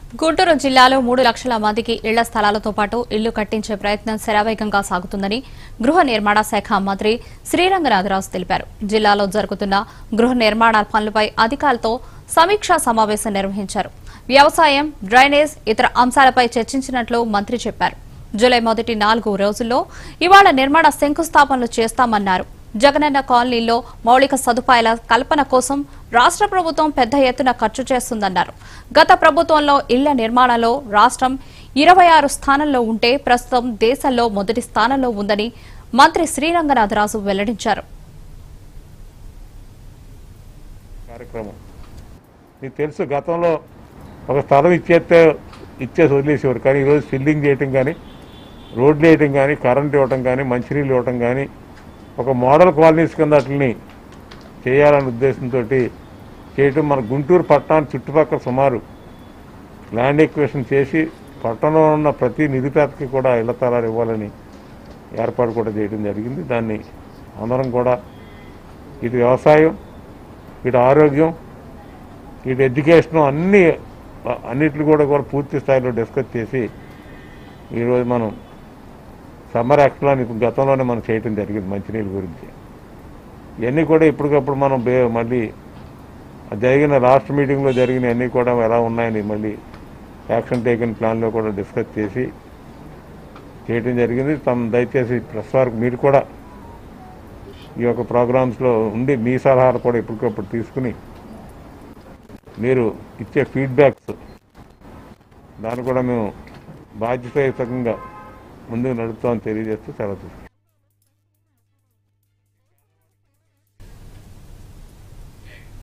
గుంటూరు జిల్లాలో మూడు లక్షల మందికి ఇళ్ల స్థలాలతో పాటు ఇళ్లు కట్టించే ప్రయత్నం శరవేగంగా సాగుతుందని గృహ నిర్మాణ శాఖ మంత్రి శ్రీరంగనాథరాజు తెలిపారు జిల్లాలో జరుగుతున్న గృహ నిర్మాణ పనులపై అధికారులతో సమీక్షా సమావేశం నిర్వహించారు వ్యవసాయం డ్రైనేజ్ ఇతర అంశాలపై చర్చించినట్లు మంత్రి చెప్పారు జూలై మొదటి నాలుగు రోజుల్లో ఇవాళ నిర్మాణ శంకుస్థాపనలు చేస్తామన్నారు జగనన్న కాలనీలో మౌలిక సదుపాయాల కల్పన కోసం రాష్ట్ర ప్రభుత్వం పెద్ద ఎత్తున ఖర్చు చేస్తుందన్నారు గత ప్రభుత్వంలో ఇళ్ల నిర్మాణంలో రాష్ట్రం ఇరవై ఆరు స్థానంలో ఉంటే ప్రస్తుతం దేశంలో మొదటి స్థానంలో ఉందని మంత్రి శ్రీరంగనాథరాజు వెల్లడించారు కార్యక్రమం మీకు తెలుసు గతంలో ఒక స్థలం ఇచ్చేస్తే ఇచ్చేసి వదిలేసేవారు కానీ ఈరోజు ఫిల్లింగ్ చేయటం కానీ రోడ్లు వేయటం కానీ కరెంట్ ఇవ్వటం కానీ మంచినీళ్ళు ఇవ్వటం కానీ ఒక మోడల్ కాలనీస్ కింద వాటిని చేయాలనే ఉద్దేశంతో చేయటం మన గుంటూరు పట్టణానికి చుట్టుపక్కల సుమారు ల్యాండ్ ఎక్వేషన్ చేసి పట్టణంలో ఉన్న ప్రతి నిరుపేదకి కూడా ఇళ్ల స్థలాలు ఇవ్వాలని ఏర్పాటు కూడా చేయడం జరిగింది దాన్ని అందరం కూడా ఇటు వ్యవసాయం ఇటు ఆరోగ్యం ఇటు ఎడ్యుకేషన్ అన్ని అన్నిట్లు కూడా కూడా పూర్తి స్థాయిలో డిస్కస్ చేసి ఈరోజు మనం సమ్మర్ యాక్ట్లోని ఇప్పుడు గతంలోనే మనం చేయటం జరిగింది మంచినీళ్ళ గురించి ఇవన్నీ కూడా ఇప్పటికప్పుడు మనం బే మళ్ళీ ఆ జరిగిన లాస్ట్ మీటింగ్లో జరిగిన అన్నీ కూడా ఎలా ఉన్నాయని మళ్ళీ యాక్షన్ టేకిన ప్లాన్లో కూడా డిస్కస్ చేసి చేయటం జరిగింది తమ దయచేసి ప్రెస్ వారికి మీరు కూడా ఈ యొక్క ప్రోగ్రామ్స్లో ఉండి మీ సలహాలు కూడా ఎప్పటికప్పుడు తీసుకుని మీరు ఇచ్చే ఫీడ్బ్యాక్స్ దాన్ని కూడా మేము బాధ్యతాయుతంగా ముందుకు నడుపుతామని తెలియజేస్తూ సెలవు తీసుకుంటాం